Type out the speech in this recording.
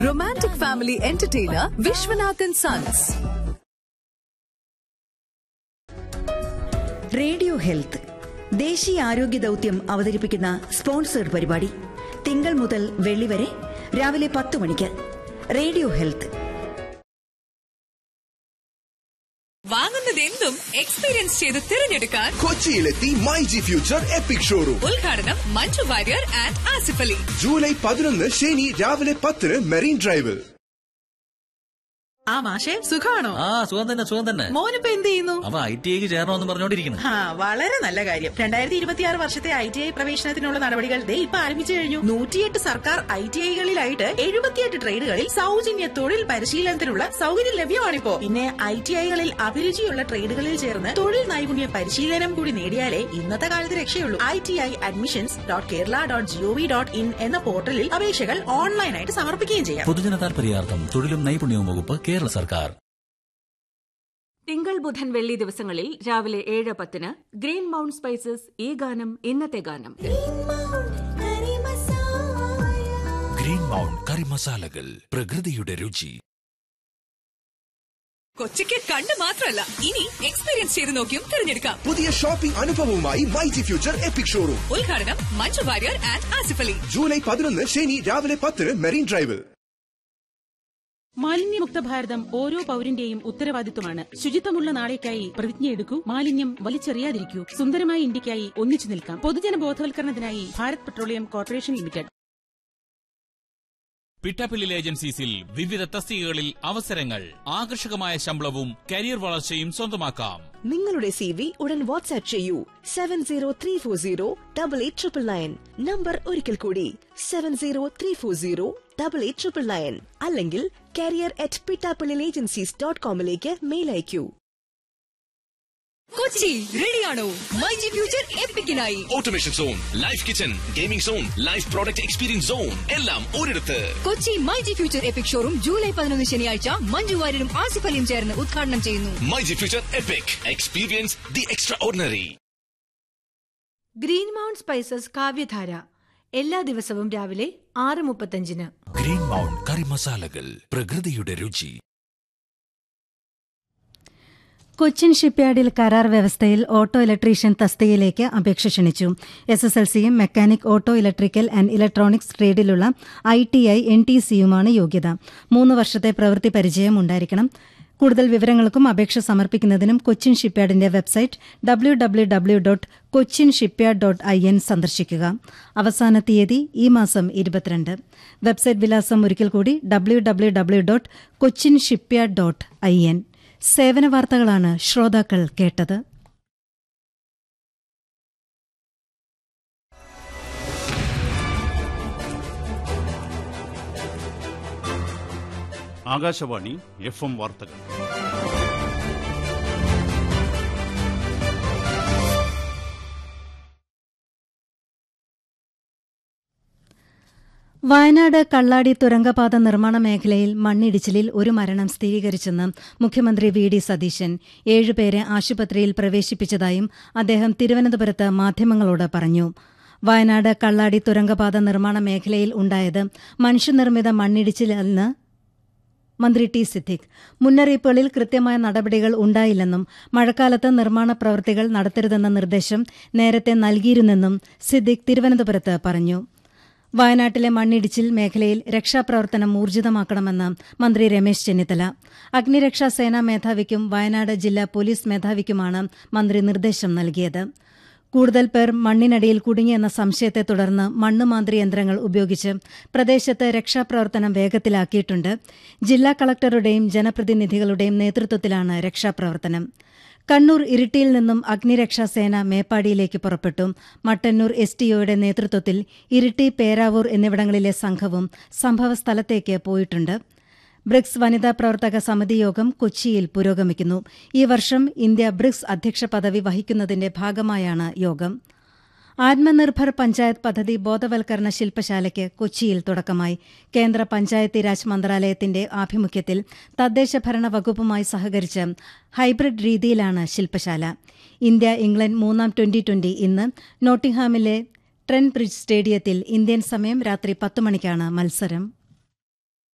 Romantic family entertainer Vishwanathan Sons. Radio health ദേശീയ ആരോഗ്യ ദൗത്യം അവതരിപ്പിക്കുന്ന സ്പോൺസേഡ് പരിപാടി തിങ്കൾ മുതൽ വെള്ളി വരെ രാവിലെ പത്ത് മണിക്ക് റേഡിയോ ഹെൽത്ത് വാങ്ങുന്നത് എന്തും എക്സ്പീരിയൻസ് ചെയ്ത് തിരഞ്ഞെടുക്കാൻ കൊച്ചിയിലെത്തി my G future epic showroom ഉദ്ഘാടനം മഞ്ജു വാര്യർ ആൻഡ് ആസിഫ് അലി ജൂലൈ പതിനൊന്ന് ശനി രാവിലെ പത്തിന് മെറീൻ ഡ്രൈവിൽ ആ മാഷെ സുഖാണോ ആ സുഖം തന്നെ സുഖം തന്നെ മോനിപ്പോ എന്ത് ചെയ്യുന്നു അവ ഐ ടി ഐക്ക് ചേരണമെന്ന് പറഞ്ഞോണ്ടിരിക്കുന്നു ആ വളരെ നല്ല കാര്യം രണ്ടായിരത്തി ഇരുപത്തിയാറ് വർഷത്തെ ഐ ടി ഐ പ്രവേശനത്തിനുള്ള നടപടികൾ ദേ ഇപ്പൊ ആരംഭിച്ചു കഴിഞ്ഞു നൂറ്റിയെട്ട് സർക്കാർ ഐ ടി ഐകളിലായിട്ട് എഴുപത്തിയെട്ട് ട്രേഡുകളിൽ സൗജന്യ തൊഴിൽ പരിശീലനത്തിനുള്ള സൗകര്യം ലഭ്യമാണിപ്പോ പിന്നെ ഐ ടി ഐകളിൽ അഭിരുചിയുള്ള ട്രേഡുകളിൽ ചേർന്ന് തൊഴിൽ നൈപുണ്യ പരിശീലനം കൂടി നേടിയാലേ ഇന്നത്തെ കാലത്ത് രക്ഷയുള്ളൂ I T I admissions dot Kerala dot GOV dot in എന്ന പോർട്ടലിൽ അപേക്ഷകൾ ഓൺലൈനായിട്ട് സമർപ്പിക്കുകയും ചെയ്യാം പൊതുജന താൽപര്യാർത്ഥം തൊഴിലും നൈപുണ്യവും വകുപ്പ് കേരള സർക്കാർ തിങ്കൾ ബുധൻ വെള്ളി ദിവസങ്ങളിൽ രാവിലെ ഏഴ് പത്തിന് ഗ്രീൻ മൗണ്ട് സ്പൈസസ് ഈ ഗാനം ഇന്നത്തെ ഗാനം ഗ്രീൻ മൗണ്ട് കറി മസാലകൾ പ്രകൃതിയുടെ രുചി കൊച്ചിക്ക് കണ്ട് മാത്രമല്ല ഇനി എക്സ്പീരിയൻസ് ചെയ്ത് നോക്കിയും തിരഞ്ഞെടുക്കാം പുതിയ ഷോപ്പിംഗ് അനുഭവവുമായി my G future epic showroom ഉദ്ഘാടനം മഞ്ജു വാര്യർ ആൻഡ് ആസിഫ് അലി ജൂലൈ പതിനൊന്ന് ശനി രാവിലെ പത്തിന് മെറീൻ ഡ്രൈവിൽ മാലിന്യമുക്ത ഭാരതം ഓരോ പൌരന്റെയും ഉത്തരവാദിത്വമാണ് ശുചിത്വമുള്ള നാളേക്കായി പ്രതിജ്ഞയെടുക്കൂ മാലിന്യം വലിച്ചെറിയാതിരിക്കൂ സുന്ദരമായ ഇന്ത്യക്കായി ഒന്നിച്ചു നിൽക്കാം പൊതുജന ബോധവൽക്കരണത്തിനായി ഭാരത് പെട്രോളിയം കോർപ്പറേഷൻ ലിമിറ്റഡ് പിട്ടാപ്പില്ലിൽ ഏജൻസീസിൽ വിവിധ തസ്തികകളിൽ അവസരങ്ങൾ ആകർഷകമായ ശമ്പളവും കരിയർ വളർച്ചയും സ്വന്തമാക്കാം നിങ്ങളുടെ സി വി ഉടൻ വാട്സ്ആപ്പ് ചെയ്യൂ seven zero three four zero double eight triple nine number ഒരിക്കൽ കൂടി seven zero three four zero double eight triple nine അല്ലെങ്കിൽ കാരിയർ അറ്റ് പിട്ടാപ്പിളിൽ ഏജൻസീസ് ഡോട്ട് കോമിലേക്ക് മെയിൽ അയക്കൂ കൊച്ചി റെഡിയാണോ മൈ ജി ഫ്യൂച്ചർ എപ്പിക്കിനായി automation zone life kitchen gaming zone life product experience zone എല്ലാം ഒരിടത്ത് Kochi my G future epic showroom July പതിനൊന്ന് ശനിയാഴ്ച മഞ്ജു വാര്യരും ആസിഫ് അലിയും ചേർന്ന് ഉദ്ഘാടനം ചെയ്യുന്നു my G future epic experience the extraordinary green mount spices Kavyadhara എല്ലാ ദിവസവും രാവിലെ ആറ് മുപ്പത്തഞ്ചിന് ഗ്രീൻ മൗണ്ട് കറി മസാലകൾ പ്രകൃതിയുടെ രുചി കൊച്ചിൻ ഷിപ്പ്യാർഡിൽ കരാർ വ്യവസ്ഥയിൽ ഓട്ടോ ഇലക്ട്രീഷ്യൻ തസ്തികയിലേക്ക് അപേക്ഷ ക്ഷണിച്ചു എസ് എസ് എൽ സിയും mechanic auto electrical and electronics ട്രേഡിലുള്ള I T I N T സിയുമാണ് യോഗ്യത മൂന്ന് വർഷത്തെ പ്രവൃത്തി പരിചയം ഉണ്ടായിരിക്കണം കൂടുതൽ വിവരങ്ങൾക്കും അപേക്ഷ സമർപ്പിക്കുന്നതിനും കൊച്ചിൻ ഷിപ്പ്യാർഡിന്റെ website W W W dot Cochin shipyard dot I N സന്ദർശിക്കുക അവസാന തീയതി ഈ മാസം ഇരുപത്തിരണ്ട് വെബ്സൈറ്റ് വിലാസം ഒരിക്കൽ കൂടി W W W dot Cochin shipyard dot I N സേവന വാർത്തകളാണ് ശ്രോതാക്കൾ കേട്ടത് ആകാശവാണി എഫ് എം വാർത്തകൾ വയനാട് കള്ളാടി തുരങ്കപാത നിർമ്മാണ മേഖലയിൽ മണ്ണിടിച്ചിലിൽ ഒരു മരണം സ്ഥിരീകരിച്ചെന്ന് മുഖ്യമന്ത്രി വി ഡി സതീശൻ ഏഴുപേരെ ആശുപത്രിയിൽ പ്രവേശിപ്പിച്ചതായും അദ്ദേഹം തിരുവനന്തപുരത്ത് മാധ്യമങ്ങളോട് പറഞ്ഞു വയനാട് കള്ളാടി തുരങ്കപാത നിർമ്മാണ മേഖലയിൽ ഉണ്ടായത് മനുഷ്യനിർമ്മിത മണ്ണിടിച്ചിലെന്ന് മന്ത്രി ടി സിദ്ദിഖ് മുന്നറിയിപ്പുകളിൽ കൃത്യമായ നടപടികൾ ഉണ്ടായില്ലെന്നും മഴക്കാലത്ത് നിർമ്മാണ പ്രവൃത്തികൾ നടത്തരുതെന്ന നിർദ്ദേശം നേരത്തെ നൽകിയിരുന്നെന്നും സിദ്ദിഖ് തിരുവനന്തപുരത്ത് പറഞ്ഞു വയനാട്ടിലെ മണ്ണിടിച്ചിൽ മേഖലയിൽ രക്ഷാപ്രവർത്തനം ഊർജിതമാക്കണമെന്ന് മന്ത്രി രമേശ് ചെന്നിത്തല അഗ്നിരക്ഷാ സേനാ മേധാവിക്കും വയനാട് ജില്ലാ പോലീസ് മേധാവിക്കുമാണ് മന്ത്രി നിർദ്ദേശം നൽകിയത് കൂടുതൽ പേർ മണ്ണിനടിയിൽ കുടുങ്ങിയെന്ന സംശയത്തെ തുടർന്ന് മണ്ണുമാന്ത്രി യന്ത്രങ്ങൾ ഉപയോഗിച്ച് പ്രദേശത്ത് രക്ഷാപ്രവർത്തനം വേഗത്തിലാക്കിയിട്ടുണ്ട് ജില്ലാ കളക്ടറുടെയും ജനപ്രതിനിധികളുടെയും നേതൃത്വത്തിലാണ് രക്ഷാപ്രവർത്തനം കണ്ണൂർ ഇരിട്ടിയിൽ നിന്നും അഗ്നിരക്ഷാസേന മേപ്പാടിയിലേക്ക് പുറപ്പെട്ടു മട്ടന്നൂർ എസ് ടിഒയുടെ നേതൃത്വത്തിൽ ഇരിട്ടി പേരാവൂർ എന്നിവിടങ്ങളിലെ സംഘവും സംഭവസ്ഥലത്തേക്ക് പോയിട്ടുണ്ട് ബ്രിക്സ് വനിതാ പ്രവർത്തക സമിതി യോഗം കൊച്ചിയിൽ പുരോഗമിക്കുന്നു ഈ വർഷം ഇന്ത്യ ബ്രിക്സ് അധ്യക്ഷ പദവി വഹിക്കുന്നതിന്റെ ഭാഗമായാണ് യോഗം ആത്മനിർഭർ പഞ്ചായത്ത് പദ്ധതി ബോധവൽക്കരണ ശില്പശാലയ്ക്ക് കൊച്ചിയിൽ തുടക്കമായി കേന്ദ്ര പഞ്ചായത്തി രാജ് മന്ത്രാലയത്തിന്റെ ആഭിമുഖ്യത്തിൽ തദ്ദേശഭരണ വകുപ്പുമായി സഹകരിച്ച് ഹൈബ്രിഡ് രീതിയിലാണ് ശില്പശാല ഇന്ത്യ ഇംഗ്ലണ്ട് മൂന്നാം ട്വന്റി ട്വന്റി ഇന്ന് നോട്ടിംഗ്ഹാമിലെ ട്രെൻ ബ്രിഡ്ജ് സ്റ്റേഡിയത്തിൽ ഇന്ത്യൻ സമയം രാത്രി പത്ത് മണിക്കാണ് മത്സരം